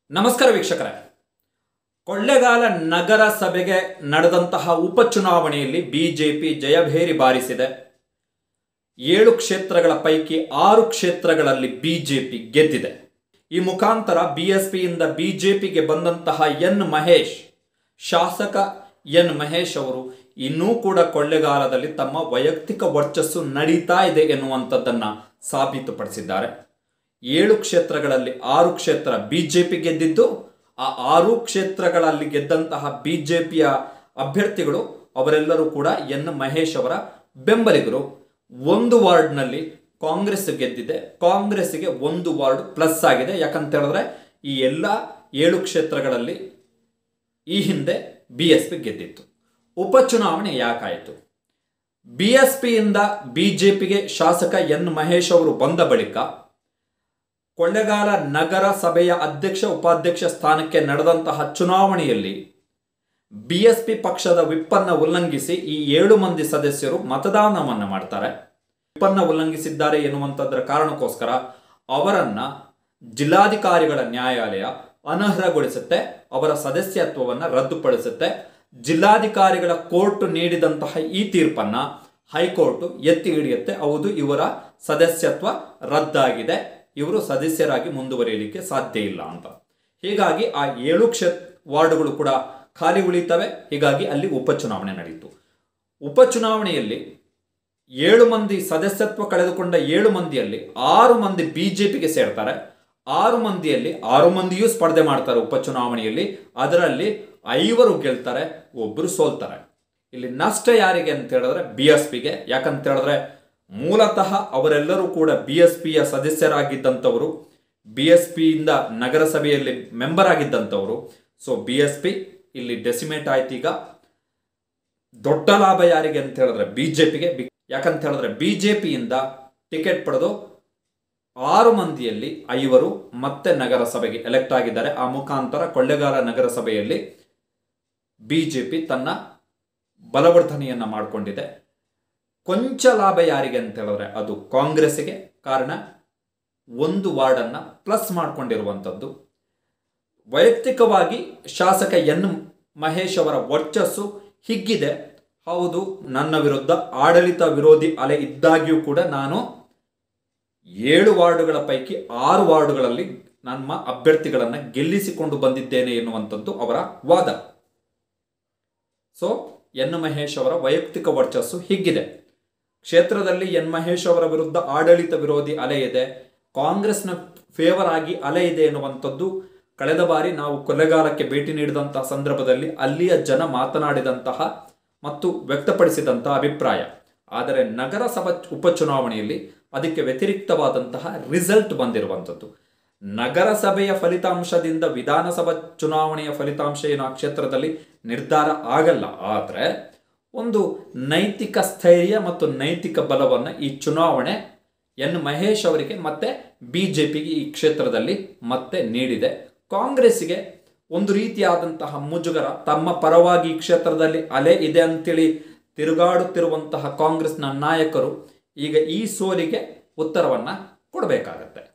ನಮಸ್ಕಾರ ವೀಕ್ಷಕರೇ ಕೊಳ್ಳೆಗಾಲ ನಗರ ಸಭೆಗೆ ನಡೆದಂತಹ ಉಪಚುನಾವಣೆಯಲ್ಲಿ ಬಿಜೆಪಿ ಜಯಭೇರಿ ಬಾರಿಸಿದೆ ಏಳು ಕ್ಷೇತ್ರಗಳ ಪೈಕಿ ಆರು ಕ್ಷೇತ್ರಗಳಲ್ಲಿ ಬಿಜೆಪಿ ಗೆದ್ದಿದೆ ಈ ಮುಖಾಂತರ ಬಿಎಸ್ಪಿಯಿಂದ ಬಿಜೆಪಿಗೆ ಬಂದಂತಹ ಎನ್ ಮಹೇಶ್ ಶಾಸಕ ಎನ್ ಮಹೇಶ್ ಅವರು ಇನ್ನೂ ಕೂಡ ಕೊಳ್ಳೆಗಾಲದಲ್ಲಿ ತಮ್ಮ ವೈಯಕ್ತಿಕ ವರ್ಚಸ್ಸು ನಡೀತಾ ಇದೆ ಎನ್ನುವಂಥದ್ದನ್ನ ಸಾಬೀತುಪಡಿಸಿದ್ದಾರೆ ಏಳು ಕ್ಷೇತ್ರಗಳಲ್ಲಿ ಆರು ಕ್ಷೇತ್ರ ಬಿಜೆಪಿ ಗೆದ್ದಿದ್ದು ಆ ಆರು ಕ್ಷೇತ್ರಗಳಲ್ಲಿ ಗೆದ್ದಂತಹ ಬಿಜೆಪಿಯ ಅಭ್ಯರ್ಥಿಗಳು ಅವರೆಲ್ಲರೂ ಕೂಡ ಎನ್ ಮಹೇಶ್ ಅವರ ಬೆಂಬಲಿಗರು ಒಂದು ವಾರ್ಡ್ನಲ್ಲಿ ಕಾಂಗ್ರೆಸ್ ಗೆದ್ದಿದೆ ಕಾಂಗ್ರೆಸ್ಗೆ ಒಂದು ವಾರ್ಡ್ ಪ್ಲಸ್ ಆಗಿದೆ ಯಾಕಂತ ಹೇಳಿದ್ರೆ ಈ ಎಲ್ಲ ಏಳು ಕ್ಷೇತ್ರಗಳಲ್ಲಿ ಈ ಹಿಂದೆ ಬಿ ಎಸ್ ಪಿ ಗೆದ್ದಿತ್ತು ಉಪಚುನಾವಣೆ ಯಾಕಾಯಿತು ಬಿ ಎಸ್ ಪಿಯಿಂದ ಬಿಜೆಪಿಗೆ ಶಾಸಕ ಎನ್ ಮಹೇಶ್ ಅವರು ಬಂದ ಬಳಿಕ ಕೊಳ್ಳೆಗಾಲ ನಗರ ಸಭೆಯ ಅಧ್ಯಕ್ಷ ಉಪಾಧ್ಯಕ್ಷ ಸ್ಥಾನಕ್ಕೆ ನಡೆದಂತಹ ಚುನಾವಣೆಯಲ್ಲಿ ಬಿಎಸ್ಪಿ ಪಕ್ಷದ ವಿಪ್ಪನ್ನ ಉಲ್ಲಂಘಿಸಿ ಈ ಏಳು ಮಂದಿ ಸದಸ್ಯರು ಮತದಾನವನ್ನು ಮಾಡ್ತಾರೆ ವಿಪ್ಪನ್ನ ಉಲ್ಲಂಘಿಸಿದ್ದಾರೆ ಎನ್ನುವಂಥದ್ರ ಕಾರಣಕ್ಕೋಸ್ಕರ ಅವರನ್ನ ಜಿಲ್ಲಾಧಿಕಾರಿಗಳ ನ್ಯಾಯಾಲಯ ಅನರ್ಹಗೊಳಿಸುತ್ತೆ ಅವರ ಸದಸ್ಯತ್ವವನ್ನು ರದ್ದುಪಡಿಸುತ್ತೆ ಜಿಲ್ಲಾಧಿಕಾರಿಗಳ ಕೋರ್ಟ್ ನೀಡಿದಂತಹ ಈ ತೀರ್ಪನ್ನ ಹೈಕೋರ್ಟ್ ಎತ್ತಿ ಹಿಡಿಯುತ್ತೆ ಹೌದು ಇವರ ಸದಸ್ಯತ್ವ ರದ್ದಾಗಿದೆ ಇವರು ಸದಸ್ಯರಾಗಿ ಮುಂದುವರಿಯಲಿಕ್ಕೆ ಸಾಧ್ಯ ಇಲ್ಲ ಅಂತ ಹೀಗಾಗಿ ಆ ಏಳು ಕ್ಷೇತ್ರ ವಾರ್ಡ್ಗಳು ಕೂಡ ಖಾಲಿ ಉಳಿತವೆ ಹೀಗಾಗಿ ಅಲ್ಲಿ ಉಪಚುನಾವಣೆ ನಡೆಯಿತು ಉಪಚುನಾವಣೆಯಲ್ಲಿ ಏಳು ಮಂದಿ ಸದಸ್ಯತ್ವ ಕಳೆದುಕೊಂಡ ಏಳು ಮಂದಿಯಲ್ಲಿ ಆರು ಮಂದಿ ಬಿಜೆಪಿಗೆ ಸೇರ್ತಾರೆ ಆರು ಮಂದಿಯಲ್ಲಿ ಆರು ಮಂದಿಯೂ ಸ್ಪರ್ಧೆ ಮಾಡ್ತಾರೆ ಉಪಚುನಾವಣೆಯಲ್ಲಿ ಅದರಲ್ಲಿ ಐವರು ಗೆಲ್ತಾರೆ ಒಬ್ಬರು ಸೋಲ್ತಾರೆ ಇಲ್ಲಿ ನಷ್ಟ ಯಾರಿಗೆ ಅಂತ ಹೇಳಿದ್ರೆ ಬಿ ಎಸ್ ಪಿಗೆ ಯಾಕಂತ ಹೇಳಿದ್ರೆ ಮೂಲತಃ ಅವರೆಲ್ಲರೂ ಕೂಡ ಬಿ ಎಸ್ ಪಿಯ ಸದಸ್ಯರಾಗಿದ್ದಂಥವರು ಬಿ ಎಸ್ ಪಿಯಿಂದ ನಗರಸಭೆಯಲ್ಲಿ ಮೆಂಬರ್ ಆಗಿದ್ದಂಥವರು ಸೊ ಬಿ ಎಸ್ ಪಿ ಇಲ್ಲಿ ಡೆಸಿಮೇಟ್ ಆಯ್ತು ಈಗ ದೊಡ್ಡ ಲಾಭ ಯಾರಿಗೆ ಅಂತ ಹೇಳಿದ್ರೆ ಬಿಜೆಪಿಗೆ ಯಾಕಂತ ಹೇಳಿದ್ರೆ ಬಿಜೆಪಿಯಿಂದ ಟಿಕೆಟ್ ಪಡೆದು ಆರು ಮಂದಿಯಲ್ಲಿ ಐವರು ಮತ್ತೆ ನಗರಸಭೆಗೆ ಎಲೆಕ್ಟ್ ಆಗಿದ್ದಾರೆ ಆ ಮುಖಾಂತರ ಕೊಳ್ಳೆಗಾಲ ನಗರಸಭೆಯಲ್ಲಿ ಬಿಜೆಪಿ ತನ್ನ ಬಲವರ್ಧನೆಯನ್ನ ಮಾಡಿಕೊಂಡಿದೆ ಕೊಂಚ ಲಾಭ ಯಾರಿಗೆ ಅಂತ ಹೇಳಿದ್ರೆ ಅದು ಕಾಂಗ್ರೆಸ್ಗೆ ಕಾರಣ ಒಂದು ವಾರ್ಡನ್ನು ಪ್ಲಸ್ ಮಾಡಿಕೊಂಡಿರುವಂಥದ್ದು ವೈಯಕ್ತಿಕವಾಗಿ ಶಾಸಕ ಎನ್ ಮಹೇಶ್ ಅವರ ವರ್ಚಸ್ಸು ಹಿಗ್ಗಿದೆ ಹೌದು ನನ್ನ ವಿರುದ್ಧ ಆಡಳಿತ ವಿರೋಧಿ ಅಲೆ ಇದ್ದಾಗ್ಯೂ ಕೂಡ ನಾನು ಏಳು ವಾರ್ಡುಗಳ ಪೈಕಿ ಆರು ವಾರ್ಡುಗಳಲ್ಲಿ ನಮ್ಮ ಅಭ್ಯರ್ಥಿಗಳನ್ನು ಗೆಲ್ಲಿಸಿಕೊಂಡು ಬಂದಿದ್ದೇನೆ ಎನ್ನುವಂಥದ್ದು ಅವರ ವಾದ ಸೊ ಎನ್ ಮಹೇಶ್ ಅವರ ವೈಯಕ್ತಿಕ ವರ್ಚಸ್ಸು ಹಿಗ್ಗಿದೆ ಕ್ಷೇತ್ರದಲ್ಲಿ ಎನ್ ಮಹೇಶ್ ಅವರ ವಿರುದ್ಧ ಆಡಳಿತ ವಿರೋಧಿ ಅಲೆ ಇದೆ ಕಾಂಗ್ರೆಸ್ನ ಫೇವರ್ ಆಗಿ ಅಲೆ ಇದೆ ಎನ್ನುವಂಥದ್ದು ಕಳೆದ ಬಾರಿ ನಾವು ಕೊಲೆಗಾಲಕ್ಕೆ ಭೇಟಿ ನೀಡಿದಂತಹ ಸಂದರ್ಭದಲ್ಲಿ ಅಲ್ಲಿಯ ಜನ ಮಾತನಾಡಿದಂತಹ ಮತ್ತು ವ್ಯಕ್ತಪಡಿಸಿದಂತಹ ಅಭಿಪ್ರಾಯ ಆದರೆ ನಗರಸಭಾ ಉಪಚುನಾವಣೆಯಲ್ಲಿ ಅದಕ್ಕೆ ವ್ಯತಿರಿಕ್ತವಾದಂತಹ ರಿಸಲ್ಟ್ ಬಂದಿರುವಂಥದ್ದು ನಗರಸಭೆಯ ಫಲಿತಾಂಶದಿಂದ ವಿಧಾನಸಭಾ ಚುನಾವಣೆಯ ಫಲಿತಾಂಶ ಏನು ಆ ಕ್ಷೇತ್ರದಲ್ಲಿ ನಿರ್ಧಾರ ಆಗಲ್ಲ ಆದರೆ ಒಂದು ನೈತಿಕ ಸ್ಥೈರ್ಯ ಮತ್ತು ನೈತಿಕ ಬಲವನ್ನು ಈ ಚುನಾವಣೆ ಎನ್ ಮಹೇಶ್ ಅವರಿಗೆ ಮತ್ತೆ ಬಿಜೆಪಿಗೆ ಈ ಕ್ಷೇತ್ರದಲ್ಲಿ ಮತ್ತೆ ನೀಡಿದೆ ಕಾಂಗ್ರೆಸ್ಗೆ ಒಂದು ರೀತಿಯಾದಂತಹ ಮುಜುಗರ ತಮ್ಮ ಪರವಾಗಿ ಈ ಕ್ಷೇತ್ರದಲ್ಲಿ ಅಲೆ ಇದೆ ಅಂತೇಳಿ ತಿರುಗಾಡುತ್ತಿರುವಂತಹ ಕಾಂಗ್ರೆಸ್ನ ನಾಯಕರು ಈಗ ಈ ಸೋಲಿಗೆ ಉತ್ತರವನ್ನು ಕೊಡಬೇಕಾಗತ್ತೆ